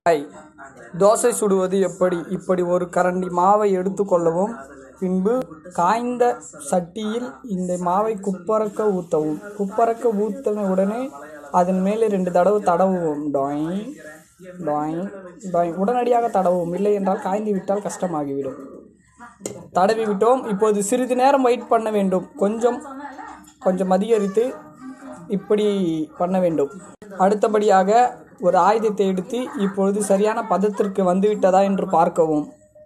Hi dosa சுடுவது எப்படி இப்படி ஒரு கரண்டி மாவை எடுத்துக்கொள்ளவும் பின்பு காய்ந்த சட்டியில் இந்த மாவை குப்பரக்க ஊற்றவும் குப்பரக்க ஊற்றின உடனே அதன் மேலே ரெண்டு தடவை தடவுவோம் டாய் டாய் டாய் உடனடியாக தடவுவோம் இல்லை என்றால் காய்ந்து விட்டால் கஷ்டமாகிவிடும் தடவி விட்டோம் இப்போது சிறிது நேரம் வெயிட் பண்ண வேண்டும் கொஞ்சம் கொஞ்சம் அதிகரித்து இப்படி பண்ண வேண்டும் அடுத்தபடியாக ஒரு ஆயுதத்தை எடுத்து இப்பொழுது சரியான பதத்திற்கு வந்துவிட்டதா என்று பார்க்கவும்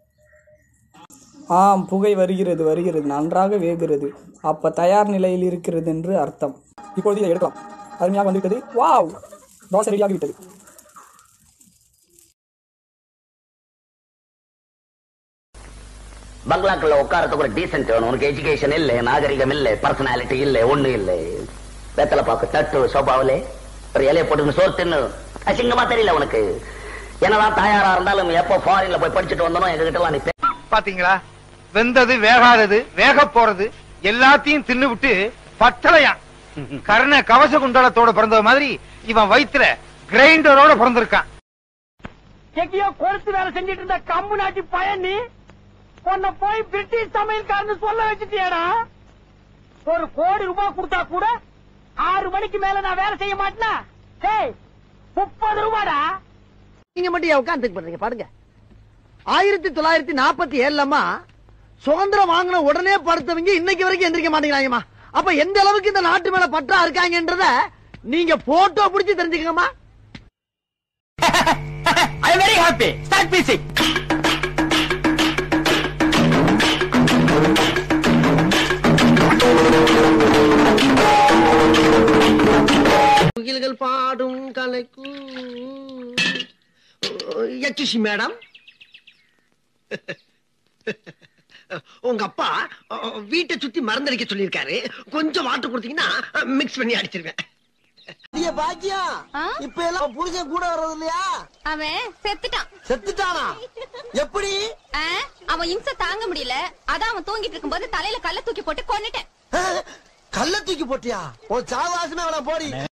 ஆம் புகை வருகிறது வருகிறது நன்றாக வேகிறது அப்ப தயார் நிலையில் இருக்கிறது என்று அர்த்தம் இப்பொழுது இதை எடுக்கலாம் அருமையாக வந்துவிட்டது வாவ் தோசை ரெடியாகிவிட்டது பங்களாக்குள்ள உட்காரத்துக்கு ஒரு டீசென்ட் வேணும் உனக்கு எஜுகேஷன் இல்ல நாகரிகம் இல்ல பர்சனாலிட்டி இல்ல ஒண்ணு இல்ல வெத்தலை பாக்கு தட்டு சோபாவிலே ஒரு இலைய போட்டு சோறு தின்னு அசிங்கமா தெரியல உனக்கு என்னதான் தாயாரா இருந்தாலும் எப்போ ஃபாரின்ல போய் படிச்சுட்டு வந்தனோ எங்க கிட்ட எல்லாம் நீ பே- பாத்தீங்களா வெந்தது வேகாதது வேக போறது எல்லாத்தையும் தின்னு விட்டு பட்டளையா கர்ண கவச குண்டலத்தோட பிறந்த மாதிரி இவன் வயித்துல கிரைண்டரோட பிறந்திருக்கான் எங்கேயோ கொளுத்து வேலை செஞ்சிட்டு இருந்த கம்பு நாட்டி பயன் நீ உன்னை போய் பிரிட்டிஷ் சமையல்காரன்னு சொல்ல வச்சுட்டியாடா ஒரு கோடி ரூபாய் கொடுத்தா கூட ஆறு மணிக்கு மேல நான் வேலை செய்ய மாட்டேனா டேய் முப்பது ரூபாடா நீங்க மட்டும் ஏன் உட்கார்ந்து பண்றீங்க பாருங்க ஆயிரத்தி தொள்ளாயிரத்தி நாற்பத்தி ஏழுலமா சுதந்திரம் வாங்கின உடனே படுத்தவங்க இன்னைக்கு வரைக்கும் எந்திரிக்க மாட்டேங்கிறாங்கம்மா அப்ப எந்த அளவுக்கு இந்த நாட்டு மேல பற்றா இருக்காங்கன்றத நீங்க போட்டோ பிடிச்சு தெரிஞ்சுக்கங்கம்மா I very happy start music முகில்கள் பாடும் கலைக்கு யட்சுஷி மேடம் உங்க அப்பா அஹ், வீட்டை சுத்தி மறந்தடிக்க சொல்லியிருக்காரு கொஞ்சம் வாட்டர் கொடுத்தீங்கன்னா மிக்ஸ் பண்ணி அடிச்சிருவேன் பாக்கியம் ஆ? இப்ப எல்லாம் புருஷன் கூட வர்றது இல்லையா அவன் செத்துட்டான் செத்துட்டானா எப்படி ஆ, அவன் இம்சை தாங்க முடியல அதான் அவன் தூங்கிட்டு இருக்கும்போது தலையில கல்ல தூக்கி போட்டு கொன்னுட்டேன் கல்ல தூக்கி போட்டியா உன் சாவாசமே அவனை போடி